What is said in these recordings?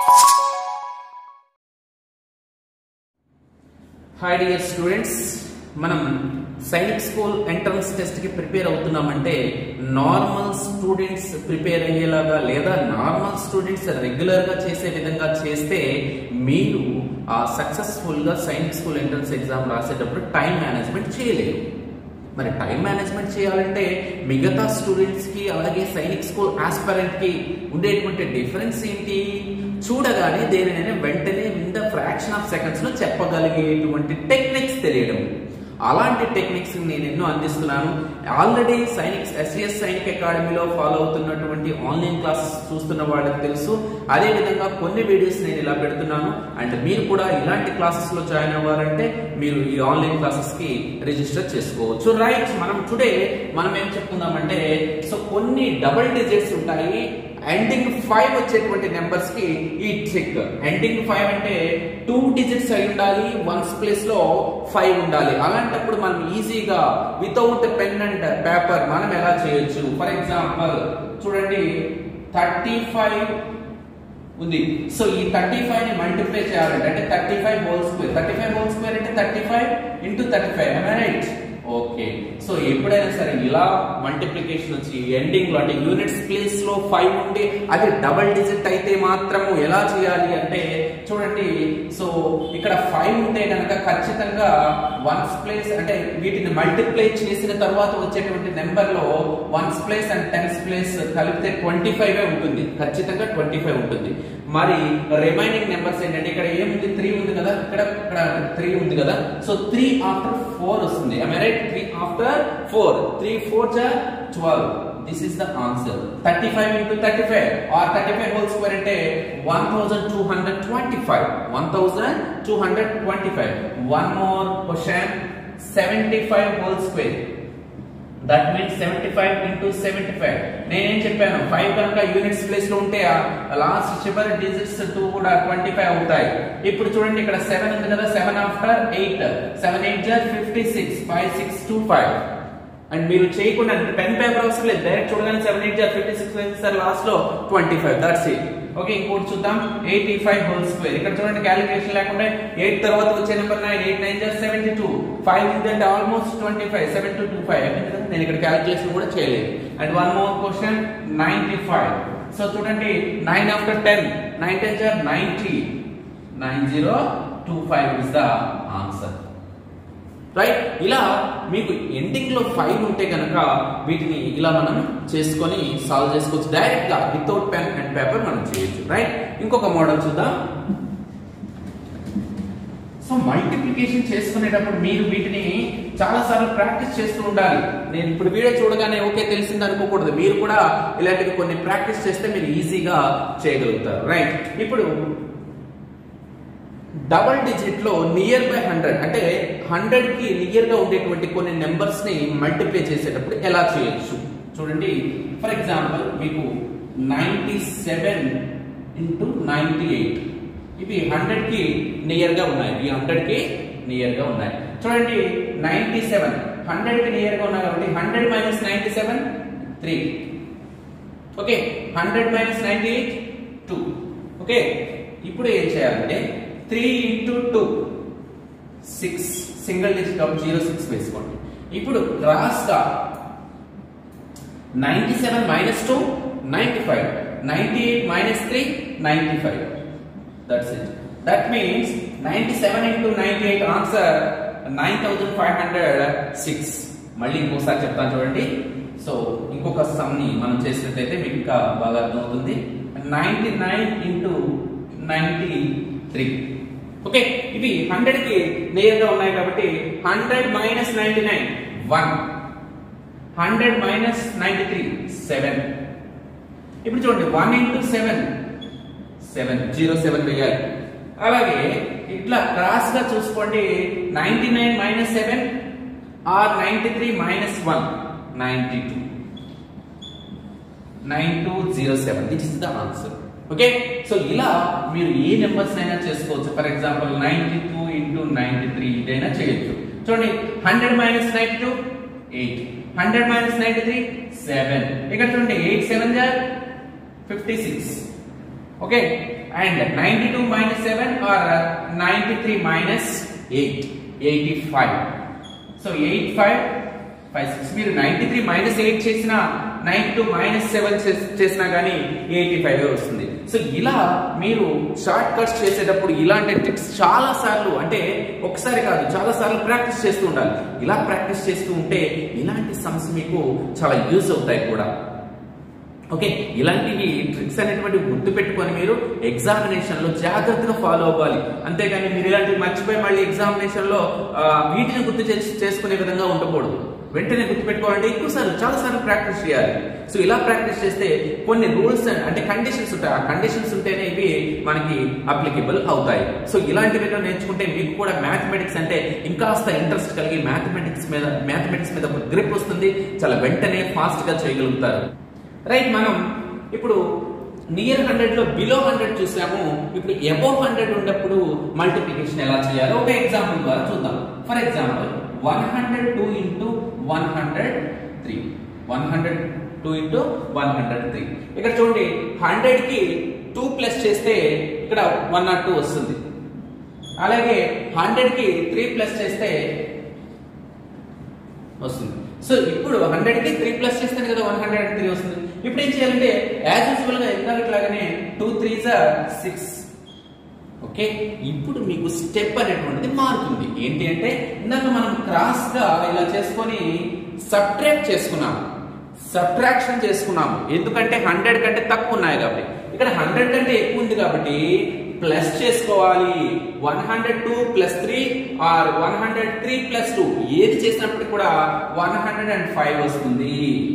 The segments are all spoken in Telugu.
హాయ్ డియర్ స్టూడెంట్స్ మనం సైనిక్ స్కూల్ ఎంట్రన్స్ టెస్ట్ కి ప్రిపేర్ అవుతున్నామంటే నార్మల్ స్టూడెంట్స్ ప్రిపేర్ అయ్యేలాగా లేదా నార్మల్ స్టూడెంట్స్ రెగ్యులర్ గా చేసే విధంగా చేస్తే మీరు ఆ సక్సెస్ఫుల్ గా సైనిక్ స్కూల్ ఎంట్రన్స్ ఎగ్జామ్ రాసేటప్పుడు టైం మేనేజ్మెంట్ చేయలేరు మరి టైం మేనేజ్మెంట్ చేయాలంటే మిగతా స్టూడెంట్స్ కి అలాగే సైనిక్ స్కూల్ ఆస్పరెంట్ కి ఉండేటువంటి డిఫరెన్స్ ఏంటి చూడగానే దేనినైనా వెంటనే in the fraction of seconds లో చెప్పగలిగేటువంటి టెక్నిక్స్ తెలియడం అలాంటి టెక్నిక్స్ నేను ఎన్నో అందిస్తున్నాను ఆల్రెడీ సైనిక్స్ ఎస్ఎస్ సైనిక్ అకాడమీలో ఫాలో అవుతున్నటువంటి ఆన్లైన్ క్లాసెస్ చూస్తున్న వాళ్ళకి తెలుసు అదే విధంగా కొన్ని వీడియోస్ నేను ఇలా పెడుతున్నాను అండ్ మీరు కూడా ఇలాంటి క్లాసెస్ లో జాయిన్ అవ్వాలంటే మీరు ఈ ఆన్లైన్ క్లాసెస్ కి రిజిస్టర్ చేసుకోవచ్చు రైట్ మనం టుడే మనం ఏం చెప్పుకుందామంటే సో కొన్ని డబుల్ డిజిట్స్ ఉంటాయి ఎండింగ్ ఫైవ్ వచ్చేటువంటి నెంబర్స్ కి ఈ ట్రిక్ ఎండింగ్ ఫైవ్ అంటే టూ డిజిట్స్ అయి ఉండాలి వన్స్ ప్లేస్ లో ఫైవ్ ఉండాలి అలాంటప్పుడు మనం ఈజీగా వితౌట్ పెన్ అండ్ పేపర్ మనం ఎలా చేయొచ్చు ఫర్ ఎగ్జాంపుల్ చూడండి థర్టీ ఫైవ్ ఉంది సో ఈ థర్టీ ఫైవ్ ని మల్టిప్లై చేయాలంటే అంటే thirty five whole square thirty five whole square అంటే thirty five into thirty five right okay so ఎప్పుడైనా సరే ఇలా మల్టిప్లికేషన్ వచ్చి ఎండింగ్ లో అంటే యూనిట్స్ ప్లేస్ లో ఫైవ్ ఉండి అది డబల్ డిజిట్ అయితే మాత్రము ఎలా చేయాలి అంటే చూడండి సో ఇక్కడ ఫైవ్ ఉంటే కనుక ఖచ్చితంగా వన్స్ ప్లేస్ అంటే వీటిని మల్టిప్లై చేసిన తర్వాత వచ్చేటువంటి నెంబర్ లో ones place and tens place కలిపితే ట్వంటీ ఫైవ్ ఉంటుంది ఖచ్చితంగా ట్వంటీ ఫైవ్ ఉంటుంది మరి రిమైనింగ్ నెంబర్స్ ఏంటంటే ఇక్కడ ఏముంది త్రీ ఉంది కదా ఇక్కడ ఇక్కడ త్రీ ఉంది కదా సో త్రీ ఆఫ్టర్ ఫోర్ వస్తుంది right three after four three four are twelve this is the answer thirty five into thirty five or thirty five whole square అంటే one thousand two hundred twenty five one thousand two hundred twenty five one more question seventy five whole square that means seventy five into seventy five నేనేం చెప్పాను ఫైవ్ కనుక యూనిట్స్ ప్లేస్ లో ఉంటే లాస్ట్ చివరి డిజిట్స్ టూ కూడా ట్వంటీ ఫైవ్ అవుతాయి ఇప్పుడు చూడండి ఇక్కడ సెవెన్ ఉంది కదా seven after eight seven eight are fifty six five six two five and మీరు చేయకుండా పెన్ పేపర్ అవసరం లేదు డైరెక్ట్ చూడగానే seven eight are fifty six వేస్తారు లాస్ట్ లో twenty five that's it okay ఇంకోటి చూద్దాం ఎయిటీ ఫైవ్ హోల్ స్క్వేర్ ఇక్కడ చూడండి క్యాలిక్యులేషన్ లేకుండా ఎయిట్ తర్వాత వచ్చే number nine eight nine are seventy two five అంటే almost twenty five seven two two five నేను ఇక్కడ క్యాలిక్యులేషన్ కూడా చేయలేదు and one more question ninety five so చూడండి nine after ten nine ten are ninety nine zero two five is the answer right ఇలా మీకు ఎండింగ్ లో ఫైవ్ ఉంటే కనుక వీటిని ఇలా మనం చేసుకొని సాల్వ్ చేసుకోవచ్చు డైరెక్ట్ గా వితౌట్ పెన్ అండ్ పేపర్ మనం చేయొచ్చు రైట్ ఇంకొక మోడల్ చూద్దాం సో మల్టిప్లికేషన్ చేసుకునేటప్పుడు మీరు వీటిని చాలా సార్లు ప్రాక్టీస్ చేస్తూ ఉండాలి నేను ఇప్పుడు వీడియో చూడగానే ఓకే తెలిసింది అనుకోకూడదు మీరు కూడా ఇలాంటివి కొన్ని ప్రాక్టీస్ చేస్తే మీరు ఈజీగా చేయగలుగుతారు రైట్ ఇప్పుడు డబల్ డిజిట్ లో నియర్ బై హండ్రెడ్ అంటే హండ్రెడ్ కి నియర్ గా ఉండేటువంటి కొన్ని నెంబర్స్ ని మల్టిప్లై చేసేటప్పుడు ఎలా చేయొచ్చు చూడండి ఫర్ ఎగ్జాంపుల్ మీకు ninety seven into ninety eight ఇవి హండ్రెడ్ కి నియర్ గా ఉన్నాయి ఈ హండ్రెడ్ కి నియర్ గా ఉన్నాయి చూడండి నైన్టీ సెవెన్ హండ్రెడ్ కి నియర్ గా ఉన్నాయి కాబట్టి hundred minus ninety seven three okay hundred minus ninety eight two okay ఇప్పుడు ఏం చేయాలంటే three into two six single digit of zero six వేసుకోండి ఇప్పుడు క్రాస్ గా ninety seven minus two ninety five ninety eight minus three ninety five that's it that means ninety seven into ninety eight answer nine thousand five hundred six మళ్ళీ ఇంకోసారి చెప్తాను చూడండి సో ఇంకొక సమ్ ని మనం చేసినట్లయితే మీకు ఇంకా బాగా అర్థమవుతుంది ninety nine into ninety three okay ఇవి హండ్రెడ్ కి నియర్ గా ఉన్నాయి కాబట్టి hundred minus ninety nine one hundred minus ninety three seven ఇప్పుడు చూడండి one into seven seven zero seven వేయాలి అలాగే ఇట్లా క్రాస్ గా చూసుకోండి ninety nine minus seven or ninety three minus one ninety two nine two zero seven this is the answer okay so ఇలా మీరు ఏ నెంబర్స్ అయినా చేసుకోవచ్చు for example ninety two into ninety three ఇదైనా చేయొచ్చు చూడండి hundred minus ninety two eight hundred minus ninety three seven ఇక్కడ చూడండి ఎయిట్ సెవెన్ జార్ fifty six okay and ninety two minus seven or ninety three minus eight eighty five so eight five five six మీరు నైన్టీ త్రీ మైనస్ ఎయిట్ చేసినా నైన్టీ టూ మైనస్ సెవెన్ చేసినా కానీ ఎయిటీ ఫైవ్ వస్తుంది సో ఇలా మీరు షార్ట్ కట్స్ చేసేటప్పుడు ఇలాంటి ట్రిక్స్ చాలా సార్లు అంటే ఒకసారి కాదు చాలా సార్లు ప్రాక్టీస్ చేస్తూ ఉండాలి ఇలా ప్రాక్టీస్ చేస్తూ ఉంటే ఇలాంటి సమ్స్ మీకు చాలా యూజ్ అవుతాయి కూడా ఓకే ఇలాంటివి ట్రిక్స్ అనేటువంటివి గుర్తు పెట్టుకొని మీరు ఎగ్జామినేషన్ లో జాగ్రత్తగా ఫాలో అవ్వాలి అంతేగాని మీరు ఇలాంటివి మర్చిపోయి మళ్ళీ ఎగ్జామినేషన్ లో ఆ, వీటిని గుర్తు చేసి- చేసుకునే విధంగా ఉండకూడదు వెంటనే గుర్తు పెట్టుకోవాలంటే ఎక్కువ సార్లు చాలా సార్లు ప్రాక్టీస్ చేయాలి సో ఇలా ప్రాక్టీస్ చేస్తే కొన్ని రూల్స్ అంటే కండిషన్స్ ఉంటాయి ఆ కండిషన్స్ ఉంటేనే ఇవి మనకి అప్లికబుల్ అవుతాయి సో ఇలాంటివి ఏదో నేర్చుకుంటే మీకు కూడా మ్యాథమెటిక్స్ అంటే ఇంకాస్త ఇంట్రెస్ట్ కలిగి మ్యాథమెటిక్స్ మీద మ్యాథమెటిక్స్ మీద ఒక గ్రిప్ వస్తుంది చాలా వెంటనే ఫాస్ట్ గా చేయగలుగుతారు రైట్ మనం ఇప్పుడు నియర్ హండ్రెడ్ లో బిలో హండ్రెడ్ చూసాము ఇప్పుడు అబోవ్ హండ్రెడ్ ఉన్నప్పుడు మల్టిప్లికేషన్ ఎలా చేయాలో ఒక ఎగ్జాంపుల్ ద్వారా చూద్దాం for example one hundred two into one hundred three one hundred two into one hundred three ఇక్కడ చూడండి హండ్రెడ్ కి టూ ప్లస్ చేస్తే ఇక్కడ వన్ నాట్ టూ వస్తుంది అలాగే హండ్రెడ్ కి త్రీ ప్లస్ చేస్తే వస్తుంది సో ఇప్పుడు హండ్రెడ్ కి త్రీ ప్లస్ చేస్తేనే కదా వన్ హండ్రెడ్ త్రీ వస్తుంది ఇప్పుడు ఏం చేయాలంటే యాజ్ యూజువల్ గా ఇందాకట్లాగానే టూ త్రీ సిక్స్ ఓకే ఇప్పుడు మీకు స్టెప్ అనేటువంటిది మారుతుంది ఏంటి అంటే ఇందాక మనం క్రాస్ గా ఇలా చేసుకొని సబ్ట్రాక్ట్ చేసుకున్నాం సబ్ట్రాక్షన్ చేసుకున్నాము ఎందుకంటే హండ్రెడ్ కంటే తక్కువ ఉన్నాయి కాబట్టి ఇక్కడ హండ్రెడ్ కంటే ఎక్కువ ఉంది కాబట్టి ప్లస్ చేసుకోవాలి one hundred two plus three or one hundred three plus two ఏది చేసినప్పటికీ కూడా వన్ హండ్రెడ్ అండ్ ఫైవ్ వస్తుంది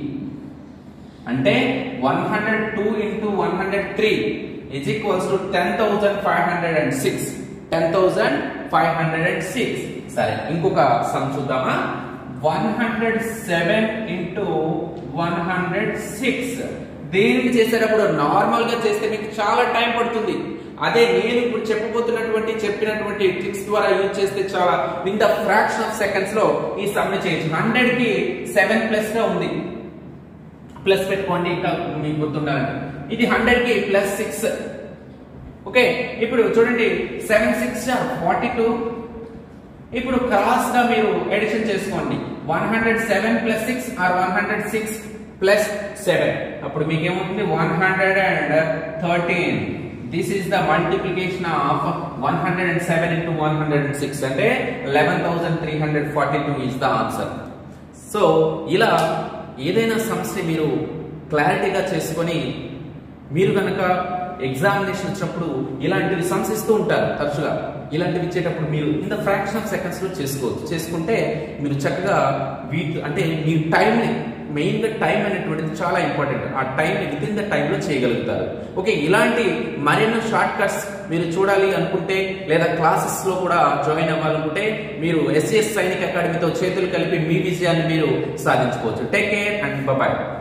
అంటే one hundred two into one hundred three is equals to ten thousand five hundred and six ten thousand five hundred and six సరే ఇంకొక సమ్ చూద్దామా one hundred seven into one hundred six దేనికి చేసేటప్పుడు నార్మల్ గా చేస్తే మీకు చాలా టైం పడుతుంది అదే నేను ఇప్పుడు చెప్పబోతున్నటువంటి చెప్పినటువంటి ట్రిక్స్ ద్వారా యూజ్ చేస్తే చాలా in the fraction of seconds లో ఈ సమ్ చేయొచ్చు హండ్రెడ్ కి సెవెన్ ప్లస్ గా ఉంది ప్లస్ పెట్టుకోండి ఇంకా మీకు గుర్తుండాలంటే ఇది హండ్రెడ్ కి ప్లస్ సిక్స్ ఓకే ఇప్పుడు చూడండి సెవెన్ సిక్స్ ఫార్టీ టూ ఇప్పుడు క్రాస్ గా మీరు ఎడిషన్ చేసుకోండి one hundred seven plus six or one hundred six plus seven అప్పుడు మీకు ఏమవుతుంది one hundred and thirteen this is the multiplication of one hundred and seven into one hundred and six అంటే eleven thousand three hundred forty two is the answer so ఇలా ఏదైనా సమస్య మీరు క్లారిటీగా చేసుకొని మీరు కనుక ఎగ్జామినేషన్ వచ్చినప్పుడు ఇలాంటివి సంశిస్తూ ఉంటారు తరచుగా ఇలాంటివి ఇచ్చేటప్పుడు మీరు in the fraction of seconds లో చేసుకోవచ్చు చేసుకుంటే మీరు చక్కగా వీటి అంటే మీ టైంని మెయిన్ గా టైం అనేటువంటిది చాలా ఇంపార్టెంట్ ఆ టైం విత్ ఇన్ ద టైంలో చేయగలుగుతారు ఓకే ఇలాంటి మరెన్నో షార్ట్ కట్స్ మీరు చూడాలి అనుకుంటే లేదా క్లాసెస్ లో కూడా జాయిన్ అవ్వాలనుకుంటే మీరు ఎస్ఎస్ సైనిక్ అకాడమీతో చేతులు కలిపి మీ విజయాన్ని మీరు సాధించుకోవచ్చు టేక్ కేర్ అండ్ బాయ్